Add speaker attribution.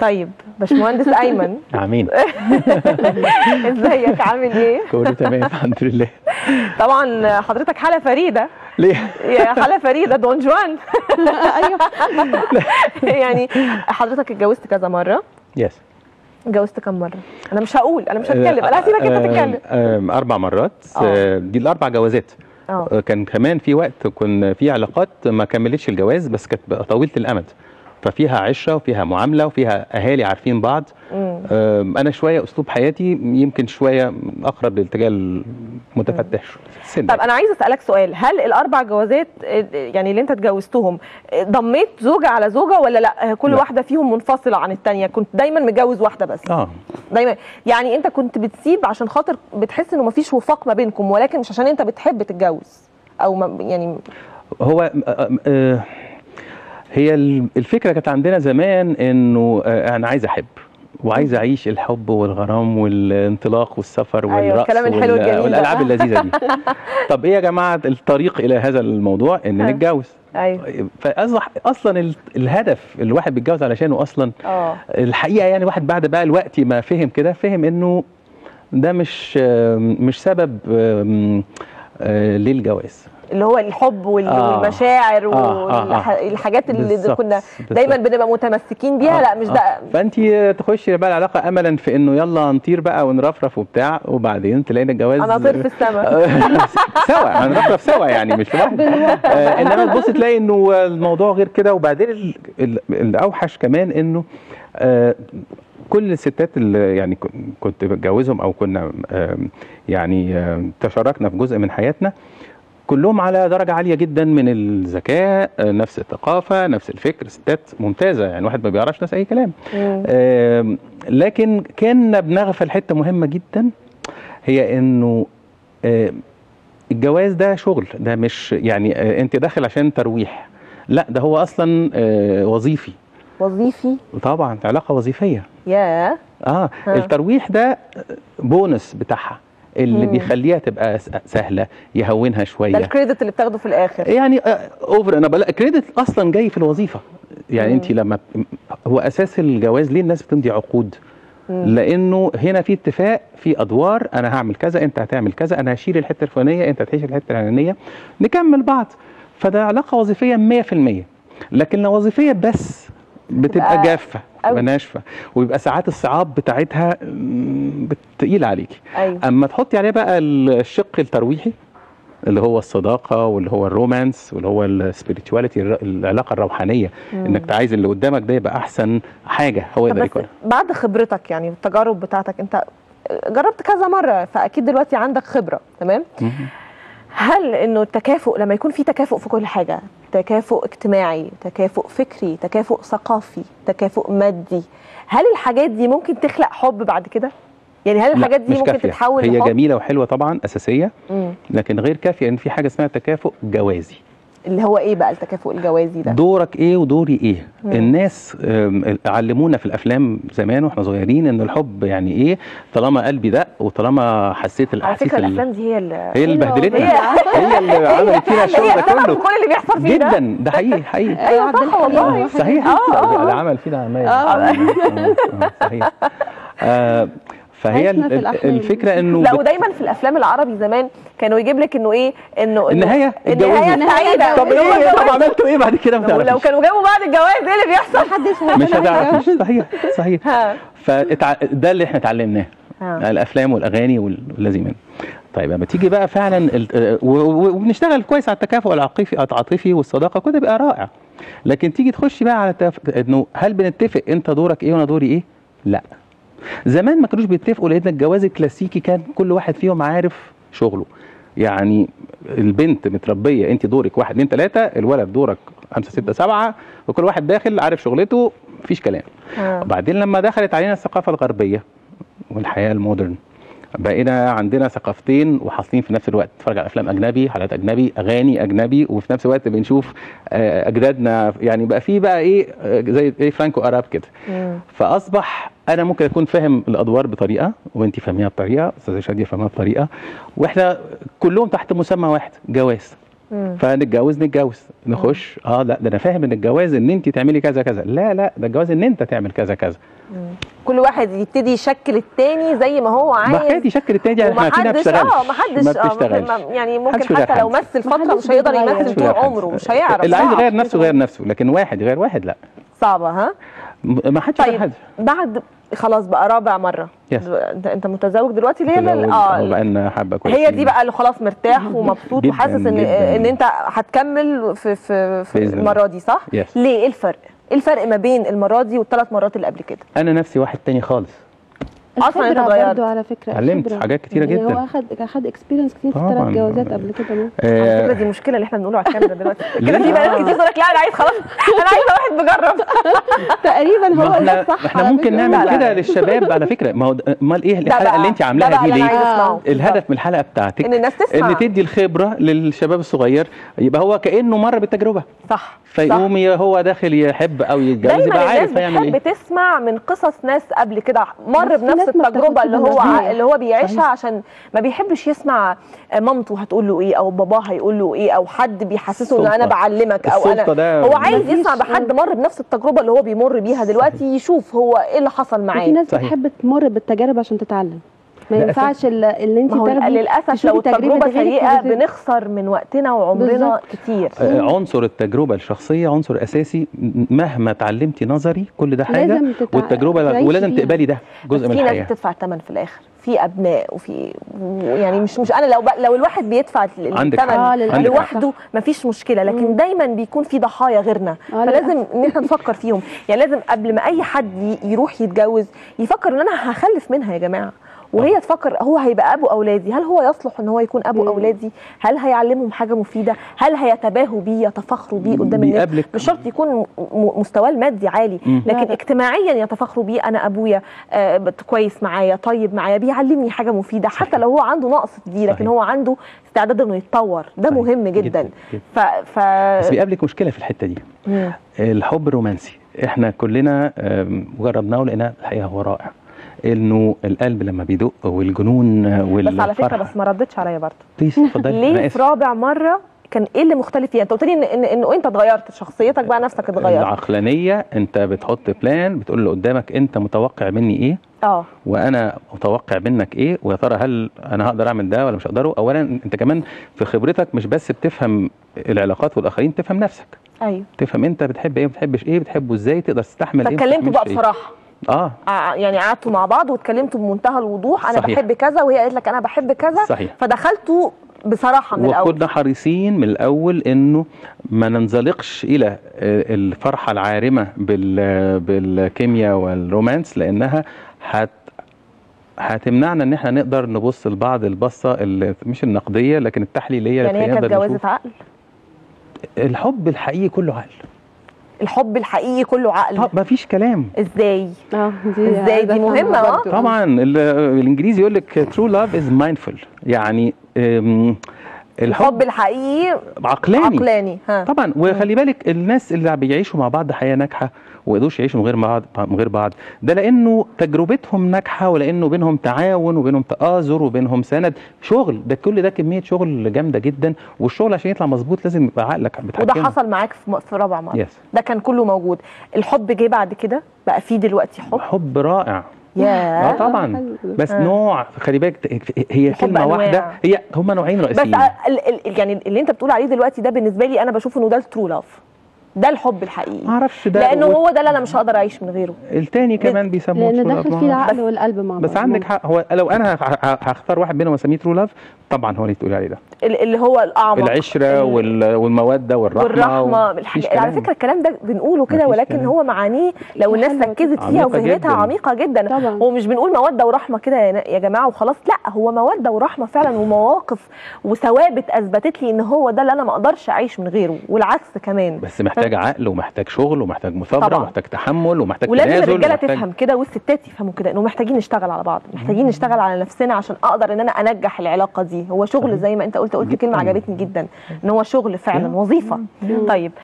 Speaker 1: طيب باشمهندس ايمن
Speaker 2: امين
Speaker 1: ازيك عامل ايه
Speaker 2: كله تمام الحمد لله
Speaker 1: طبعا حضرتك حاله فريده
Speaker 2: ليه
Speaker 1: يا حاله فريده دون جوان ايوه يعني حضرتك اتجوزت كذا مره
Speaker 2: يس
Speaker 1: اتجوزت كم مره انا مش هقول انا مش هتكلم انا هسيبك انت تتكلم
Speaker 2: آم، اربع مرات
Speaker 1: آه.
Speaker 2: آه، دي الاربع جوازات
Speaker 1: اه
Speaker 2: آه، كان كمان في وقت كنا في علاقات ما كملتش الجواز بس كانت بقى طويله الامد ففيها عشره وفيها معامله وفيها اهالي عارفين بعض
Speaker 1: مم.
Speaker 2: آم، انا شويه اسلوب حياتي يمكن شويه اقرب للاتجاه المتفتح سن
Speaker 1: طب انا عايزه اسالك سؤال هل الاربع جوازات آه، يعني اللي انت اتجوزتهم آه، ضميت زوجه على زوجه ولا لا آه، كل
Speaker 2: لا.
Speaker 1: واحده فيهم منفصله عن الثانيه كنت دايما متجوز واحده بس
Speaker 2: اه
Speaker 1: دايما يعني انت كنت بتسيب عشان خاطر بتحس انه مفيش وفاق ما بينكم ولكن مش عشان انت بتحب تتجوز او ما يعني
Speaker 2: هو آه، آه، هي ال- الفكره كانت عندنا زمان انه آه، انا عايز احب وعايز اعيش الحب والغرام والانطلاق والسفر
Speaker 1: أيوة،
Speaker 2: والرقص
Speaker 1: الكلام الحلو
Speaker 2: وال-
Speaker 1: الجميل ده.
Speaker 2: والالعاب اللذيذه دي طب ايه يا جماعه الطريق الى هذا الموضوع ان
Speaker 1: ها.
Speaker 2: نتجوز
Speaker 1: ايوه
Speaker 2: فاصبح اصلا ال- الهدف اللي الواحد بيتجوز علشانه اصلا
Speaker 1: اه
Speaker 2: الحقيقه يعني واحد بعد بقى الوقت ما فهم كده فهم انه ده مش آه، مش سبب آم، آه، للجواز
Speaker 1: اللي هو الحب وال-
Speaker 2: آه.
Speaker 1: والمشاعر
Speaker 2: آه، آه، آه.
Speaker 1: والحاجات اللي
Speaker 2: بالظبط،
Speaker 1: كنا
Speaker 2: بالظبط.
Speaker 1: دايما بنبقى متمسكين بيها لا مش ده
Speaker 2: فانت تخشي بقى العلاقه املا في انه يلا نطير بقى ونرفرف وبتاع وبعدين تلاقينا الجواز
Speaker 1: انا طير في السماء
Speaker 2: سوا هنرفرف سوا يعني مش لوحدنا آه انما تبص تلاقي انه الموضوع غير كده وبعدين ال- ال- الاوحش كمان انه آه كل الستات اللي يعني كن- كنت بتجوزهم او كنا آم، يعني آم، تشاركنا في جزء من حياتنا كلهم على درجة عالية جدا من الذكاء آه، نفس الثقافة نفس الفكر ستات ممتازة يعني واحد ما بيعرفش ناس أي كلام
Speaker 1: مم.
Speaker 2: آم، لكن كنا بنغفل حته مهمه جدا هي انه آم، الجواز ده شغل ده مش يعني آه، انت داخل عشان ترويح لا ده هو اصلا آه، وظيفي
Speaker 1: وظيفي
Speaker 2: طبعا علاقه وظيفيه
Speaker 1: يا
Speaker 2: اه
Speaker 1: ها.
Speaker 2: الترويح ده بونس بتاعها اللي
Speaker 1: مم.
Speaker 2: بيخليها تبقى س- سهله يهونها
Speaker 1: ده
Speaker 2: شويه
Speaker 1: الكريدت اللي بتاخده في الاخر
Speaker 2: يعني اوفر انا بلا كريدت اصلا جاي في الوظيفه يعني
Speaker 1: مم.
Speaker 2: انت لما هو اساس الجواز ليه الناس بتمضي عقود
Speaker 1: مم.
Speaker 2: لانه هنا في اتفاق في ادوار انا هعمل كذا انت هتعمل كذا انا هشيل الحته الفلانيه انت هتعيش الحته الفلانيه نكمل بعض فده علاقه وظيفيه 100% لكن لو وظيفيه بس بتبقى
Speaker 1: تبقى
Speaker 2: جافه
Speaker 1: أوي.
Speaker 2: بتبقى ناشفه ويبقى ساعات الصعاب بتاعتها مم، تقيله عليكي
Speaker 1: ايوه
Speaker 2: اما تحطي عليه بقى الشق الترويحي اللي هو الصداقه واللي هو الرومانس واللي هو السبirituality العلاقه الروحانيه
Speaker 1: مم.
Speaker 2: انك عايز اللي قدامك ده يبقى احسن حاجه هو
Speaker 1: طب
Speaker 2: يقدر
Speaker 1: بس
Speaker 2: يكون
Speaker 1: بعد خبرتك يعني التجارب بتاعتك انت جربت كذا مره فاكيد دلوقتي عندك خبره تمام
Speaker 2: مهم.
Speaker 1: هل انه التكافؤ لما يكون في تكافؤ في كل حاجه تكافؤ اجتماعي تكافؤ فكري تكافؤ ثقافي تكافؤ مادي هل الحاجات دي ممكن تخلق حب بعد كده يعني هل
Speaker 2: لا،
Speaker 1: الحاجات دي
Speaker 2: مش
Speaker 1: ممكن
Speaker 2: كافية.
Speaker 1: تتحول
Speaker 2: هي
Speaker 1: لحب
Speaker 2: جميله وحلوه طبعا اساسيه
Speaker 1: مم.
Speaker 2: لكن غير كافيه ان في حاجه اسمها تكافؤ جوازي
Speaker 1: اللي هو ايه بقى التكافؤ الجوازي ده
Speaker 2: دورك ايه ودوري ايه
Speaker 1: مم.
Speaker 2: الناس آم، علمونا في الافلام زمان واحنا صغيرين ان الحب يعني ايه طالما قلبي دق وطالما حسيت
Speaker 1: على
Speaker 2: الاحاسيس
Speaker 1: فكره
Speaker 2: ال-
Speaker 1: الافلام دي هي اللي
Speaker 2: هي اللي بهدلتنا
Speaker 1: هي-
Speaker 2: هي اللي عملت فينا الشغل
Speaker 1: هي
Speaker 2: ده
Speaker 1: سبب
Speaker 2: كله
Speaker 1: كل اللي بيحصل فيه ده
Speaker 2: جدا ده حقيقي حقيقي
Speaker 1: ايوه صح والله
Speaker 2: صحيح
Speaker 1: آه، آه،
Speaker 2: اللي
Speaker 1: آه.
Speaker 2: عمل فينا عمايل
Speaker 1: آه.
Speaker 2: آه، آه، صحيح آه، فهي
Speaker 3: عشنا في
Speaker 2: ال-
Speaker 3: الأحلام.
Speaker 2: الفكره انه
Speaker 1: لا
Speaker 2: بت-
Speaker 1: ودايما في الافلام العربي زمان كانوا يجيب لك انه ايه انه إنه-
Speaker 2: النهايه
Speaker 1: النهايه
Speaker 2: اتجوزوا.
Speaker 1: سعيده
Speaker 2: طب ايه طب عملتوا ايه بعد كده ما
Speaker 1: لو, لو
Speaker 2: تعرفيش
Speaker 1: كانوا جابوا بعد الجواز ايه اللي بيحصل
Speaker 3: محدش
Speaker 2: مش هتعرفيش صحيح صحيح
Speaker 1: ها
Speaker 2: فده اللي احنا اتعلمناه
Speaker 1: ها.
Speaker 2: الافلام والاغاني والذي منه طيب لما تيجي بقى فعلا ال- و- و- وبنشتغل كويس على التكافؤ العاطفي العاطفي والصداقه كده بيبقى رائع لكن تيجي تخشي بقى على التف... انه هل بنتفق انت دورك ايه وانا دوري ايه؟ لا زمان ما كانوش بيتفقوا لان الجواز الكلاسيكي كان كل واحد فيهم عارف شغله يعني البنت متربيه انت دورك واحد اتنين تلاته الولد دورك خمسه سته سبعه وكل واحد داخل عارف شغلته مفيش كلام
Speaker 1: ها.
Speaker 2: وبعدين لما دخلت علينا الثقافه الغربيه والحياه المودرن بقينا عندنا ثقافتين وحاصلين في نفس الوقت نتفرج على افلام اجنبي حلقات اجنبي اغاني اجنبي وفي نفس الوقت بنشوف آه، اجدادنا يعني بقى في بقى ايه آه، زي ايه فرانكو اراب كده
Speaker 1: مم.
Speaker 2: فاصبح انا ممكن اكون فاهم الادوار بطريقه وانت فاهميها بطريقه استاذه شاديه فاهمها بطريقه واحنا كلهم تحت مسمى واحد جواز
Speaker 1: مم.
Speaker 2: فنتجوز نتجوز نخش اه لا ده انا فاهم ان الجواز ان انت تعملي كذا كذا لا لا ده الجواز ان انت تعمل كذا كذا
Speaker 1: كل واحد يبتدي يشكل التاني زي ما هو
Speaker 2: ما
Speaker 1: عايز
Speaker 2: حد يشكل التاني يعني احنا عارفين ما
Speaker 1: ومحدش
Speaker 2: بتشتغلش
Speaker 1: اه محدش
Speaker 2: ما
Speaker 1: اه
Speaker 2: بتشتغلش
Speaker 1: ما- يعني ممكن
Speaker 2: محدش بيغير
Speaker 1: حتى لو
Speaker 2: حد.
Speaker 1: مثل فتره
Speaker 3: محدش
Speaker 1: مش هيقدر
Speaker 3: بيتغير.
Speaker 1: يمثل
Speaker 2: محدش
Speaker 1: طول
Speaker 2: بيغير حد.
Speaker 1: عمره مش هيعرف
Speaker 2: اللي عايز
Speaker 1: صعب.
Speaker 2: يغير نفسه غير نفسه لكن واحد غير واحد لا
Speaker 1: صعبه ها
Speaker 2: م- ما حدش غير
Speaker 1: طيب
Speaker 2: حد
Speaker 1: بعد خلاص بقى رابع مره
Speaker 2: Yes.
Speaker 1: انت انت متزوج دلوقتي اللي هي ال-
Speaker 2: متزوج،
Speaker 1: اه
Speaker 2: أهو بقالنا حبه كويس
Speaker 1: هي دي بقى اللي خلاص مرتاح ومبسوط
Speaker 2: جداً،
Speaker 1: وحاسس ان
Speaker 2: جداً.
Speaker 1: ان انت هتكمل في في, في
Speaker 2: بإذن الله.
Speaker 1: المره دي صح؟
Speaker 2: Yes.
Speaker 1: ليه ايه الفرق؟ ايه الفرق ما بين المره دي والثلاث مرات اللي قبل كده؟
Speaker 2: انا نفسي واحد تاني خالص
Speaker 1: أصلاً أنت
Speaker 3: الخبرة
Speaker 1: اتغيرت.
Speaker 3: برضو على فكرة
Speaker 2: اتعلمت
Speaker 3: الخبرة.
Speaker 2: حاجات كتيرة
Speaker 3: يعني
Speaker 2: جداً.
Speaker 3: هو اخد اخد اكسبيرينس كتير في
Speaker 2: طبعاً.
Speaker 3: ثلاث جوازات قبل كده مو
Speaker 1: على
Speaker 2: آه،
Speaker 1: فكره دي مشكله اللي احنا بنقوله على الكاميرا دلوقتي
Speaker 2: لا.
Speaker 1: كده في بنات كتير تقول لك لا انا عايز خلاص انا عايزه واحد مجرب
Speaker 3: تقريبا
Speaker 2: ما
Speaker 3: هو
Speaker 2: احنا
Speaker 3: ده الصح
Speaker 2: احنا
Speaker 3: على
Speaker 2: ممكن
Speaker 3: فكرة.
Speaker 1: لا،
Speaker 2: نعمل
Speaker 1: لا.
Speaker 2: كده للشباب على فكره ما هو ده- امال ايه
Speaker 1: ده
Speaker 2: الحلقه
Speaker 1: بقى-
Speaker 2: اللي انت
Speaker 1: ده
Speaker 2: عاملاها
Speaker 1: بقى
Speaker 2: دي
Speaker 1: اللي أنا
Speaker 2: ليه؟
Speaker 1: عايزة أسمعه.
Speaker 2: الهدف من الحلقه بتاعتك
Speaker 1: إن الناس تسمع.
Speaker 2: ان تدي الخبره للشباب الصغير يبقى هو كانه مر بالتجربه
Speaker 1: صح
Speaker 2: فيقوم ي- هو داخل يحب او يتجوز
Speaker 1: دايما
Speaker 2: يبقى
Speaker 1: الناس
Speaker 2: عارف هيعمل
Speaker 1: بتحب
Speaker 2: ايه
Speaker 1: تسمع من قصص ناس قبل كده مر
Speaker 3: بس في
Speaker 1: بنفس
Speaker 3: ناس ما
Speaker 1: التجربه
Speaker 3: بتاخدش
Speaker 1: اللي هو
Speaker 3: بالموضوع.
Speaker 1: اللي هو بيعيشها
Speaker 2: صحيح.
Speaker 1: عشان ما بيحبش يسمع مامته هتقول له ايه او باباه هيقول له ايه او حد بيحسسه ان انا
Speaker 2: السلطة.
Speaker 1: بعلمك او
Speaker 2: السلطة
Speaker 1: انا
Speaker 2: ده
Speaker 1: هو عايز
Speaker 3: مفيش-
Speaker 1: يسمع بحد مر بنفس التجربه اللي هو بيمر بيها دلوقتي يشوف هو ايه اللي حصل
Speaker 3: وفي
Speaker 1: معاه
Speaker 3: ناس
Speaker 2: صحيح.
Speaker 3: بتحب تمر بالتجارب عشان تتعلم ما
Speaker 2: لا،
Speaker 3: ينفعش ال- اللي انت
Speaker 1: ما هو
Speaker 3: تاخدي
Speaker 1: للاسف
Speaker 3: تشوفي
Speaker 1: لو التجربه
Speaker 3: غيرك
Speaker 1: سيئه
Speaker 3: وتت-
Speaker 1: بنخسر من وقتنا وعمرنا
Speaker 3: بالظبط.
Speaker 1: كتير
Speaker 2: آه، عنصر التجربه الشخصيه عنصر اساسي م- مهما اتعلمتي نظري كل ده حاجه
Speaker 3: لازم تتع-
Speaker 2: والتجربه
Speaker 3: تعيشي
Speaker 2: ولازم
Speaker 3: فيها.
Speaker 2: تقبلي ده جزء
Speaker 1: بس
Speaker 2: من
Speaker 1: في ناس
Speaker 2: الحياه
Speaker 1: بتدفع الثمن في الاخر في ابناء وفي يعني مش مش انا لو ب... لو الواحد بيدفع
Speaker 2: عندك حق.
Speaker 1: الثمن
Speaker 3: آه، للأسف.
Speaker 2: عندك حق.
Speaker 1: لوحده مفيش مشكله لكن دايما بيكون في ضحايا غيرنا
Speaker 3: آه،
Speaker 1: فلازم ان احنا نفكر فيهم يعني لازم قبل ما اي حد ي- يروح يتجوز يفكر ان انا هخلف منها يا جماعه وهي تفكر هو هيبقى ابو اولادي هل هو يصلح ان هو يكون ابو
Speaker 3: مم.
Speaker 1: اولادي هل هيعلمهم حاجه مفيده هل هيتباهوا بيه يتفاخروا بيه قدام الناس
Speaker 2: بيقابلك
Speaker 1: مش شرط يكون م- م- مستواه المادي عالي
Speaker 2: مم.
Speaker 3: لا،
Speaker 1: لكن
Speaker 3: لا.
Speaker 1: اجتماعيا يتفاخروا بيه انا ابويا آه، بت- كويس معايا طيب معايا بيعلمني حاجه مفيده حتى لو هو عنده نقص في دي لكن
Speaker 2: صحيح.
Speaker 1: هو عنده استعداد انه يتطور ده
Speaker 2: صحيح.
Speaker 1: مهم جدا,
Speaker 2: جداً، جداً.
Speaker 1: ف ف
Speaker 2: بس بيقابلك مشكله في الحته دي
Speaker 1: مم.
Speaker 2: الحب الرومانسي احنا كلنا آم، جربناه ولقيناه الحقيقه هو رائع انه القلب لما بيدق والجنون
Speaker 1: بس على فكره
Speaker 2: والفرحه
Speaker 1: بس ما ردتش عليا برضه
Speaker 2: بليز اتفضلي أنا
Speaker 1: ليه
Speaker 2: آسف.
Speaker 1: في رابع مره كان ايه اللي مختلف فيها انت قلت لي ان ان انه انت اتغيرت شخصيتك بقى نفسك اتغيرت
Speaker 2: العقلانيه انت بتحط بلان بتقول اللي قدامك انت متوقع مني ايه
Speaker 1: اه
Speaker 2: وانا متوقع منك ايه ويا ترى هل انا هقدر اعمل ده ولا مش هقدره اولا انت كمان في خبرتك مش بس بتفهم العلاقات والاخرين تفهم نفسك
Speaker 1: ايوه
Speaker 2: تفهم انت بتحب ايه ما بتحبش ايه بتحبه ازاي تقدر تستحمل ايه ما
Speaker 1: فاتكلمتوا بقى
Speaker 2: تستحملش إيه.
Speaker 1: بصراحه
Speaker 2: اه
Speaker 1: ع- يعني قعدتوا مع بعض واتكلمتوا بمنتهى الوضوح انا
Speaker 2: صحيح.
Speaker 1: بحب كذا وهي قالت لك انا بحب كذا
Speaker 2: صحيح
Speaker 1: فدخلتوا بصراحه من الاول
Speaker 2: وكنا حريصين من الاول انه ما ننزلقش الى آه، الفرحه العارمه بال- بالكيمياء والرومانس لانها هت هتمنعنا ان احنا نقدر نبص لبعض البصه اللي مش النقديه لكن التحليليه
Speaker 1: يعني هي
Speaker 2: اللي
Speaker 1: كانت
Speaker 2: نقدر
Speaker 1: جوازه
Speaker 2: نشوف
Speaker 1: عقل
Speaker 2: الحب الحقيقي كله عقل
Speaker 1: الحب الحقيقي كله عقل
Speaker 2: طب ما فيش كلام
Speaker 1: ازاي
Speaker 3: اه دي
Speaker 1: إزاي؟
Speaker 3: عايزة
Speaker 1: دي
Speaker 3: أفهمها
Speaker 1: مهمة، آه.
Speaker 3: برضو.
Speaker 2: طبعا ال- الانجليزي يقول لك true love is mindful يعني أم،
Speaker 1: الحب
Speaker 2: الحب
Speaker 1: الحقيقي
Speaker 2: عقلاني
Speaker 1: عقلاني ها
Speaker 2: طبعا وخلي بالك الناس اللي بيعيشوا مع بعض حياه ناجحه وما يقدروش يعيشوا من غير بعض من غير بعض ده لانه تجربتهم ناجحه ولانه بينهم تعاون وبينهم تآزر وبينهم سند شغل ده كل ده كميه شغل جامده جدا والشغل عشان يطلع مظبوط لازم يبقى عقلك
Speaker 1: وده
Speaker 2: بتحكمه
Speaker 1: حصل معاك في م- في رابع مره
Speaker 2: يس
Speaker 1: ده كان كله موجود الحب جه بعد كده بقى فيه دلوقتي حب
Speaker 2: حب رائع اه
Speaker 1: يا
Speaker 2: طبعا
Speaker 3: حلو ده.
Speaker 2: بس
Speaker 1: آه.
Speaker 2: نوع خلي بالك هي
Speaker 1: الحب
Speaker 2: كلمه
Speaker 1: أنواع.
Speaker 2: واحده هي هما نوعين
Speaker 1: بس
Speaker 2: رئيسيين
Speaker 1: ال ال يعني اللي انت بتقول عليه دلوقتي ده بالنسبه لي انا بشوف انه ده الترو لاف ده الحب
Speaker 2: ما
Speaker 1: الحقيقي
Speaker 2: اعرفش ده
Speaker 1: لانه
Speaker 2: و-
Speaker 1: هو ده اللي انا مش هقدر اعيش من غيره
Speaker 2: التاني كمان بيسموه
Speaker 3: لان
Speaker 2: true love،
Speaker 3: داخل
Speaker 2: ما
Speaker 3: فيه
Speaker 2: أعرفش.
Speaker 3: العقل والقلب مع بعض
Speaker 2: بس عندك حق هو لو انا ه- ه- هختار واحد بينهم واسميه ترو لاف طبعا هو اللي تقولي عليه ده
Speaker 1: ال- اللي هو الاعمق
Speaker 2: العشره
Speaker 1: ال-
Speaker 2: وال- والموده والرحمه
Speaker 1: والرحمه
Speaker 2: و-
Speaker 1: الحاجة
Speaker 2: مفيش
Speaker 1: على
Speaker 2: كلام.
Speaker 1: فكره الكلام ده بنقوله كده
Speaker 2: مفيش
Speaker 1: ولكن
Speaker 2: كلام.
Speaker 1: هو معانيه لو الناس
Speaker 3: حلوة
Speaker 1: ركزت فيها
Speaker 2: عميقة
Speaker 1: وفهمتها
Speaker 2: جداً.
Speaker 1: عميقه جدا
Speaker 3: طبعا
Speaker 1: هو مش بنقول موده ورحمه كده يا نا- يا جماعه وخلاص لا هو موده ورحمه فعلا ومواقف وثوابت اثبتت لي ان هو ده اللي انا ما اقدرش اعيش من غيره والعكس كمان
Speaker 2: بس محتاج عقل ومحتاج شغل ومحتاج مثابره
Speaker 1: طبعاً.
Speaker 2: ومحتاج تحمل ومحتاج
Speaker 1: ولازم
Speaker 2: تنازل
Speaker 1: الرجاله
Speaker 2: ومحتاج-
Speaker 1: تفهم كده والستات يفهموا كده انه محتاجين نشتغل على بعض محتاجين نشتغل على نفسنا عشان اقدر ان انا انجح العلاقه دي هو شغل
Speaker 2: صحيح.
Speaker 1: زي ما انت قلت قلت
Speaker 2: جداً.
Speaker 1: كلمه عجبتني جدا ان هو شغل فعلا وظيفه طيب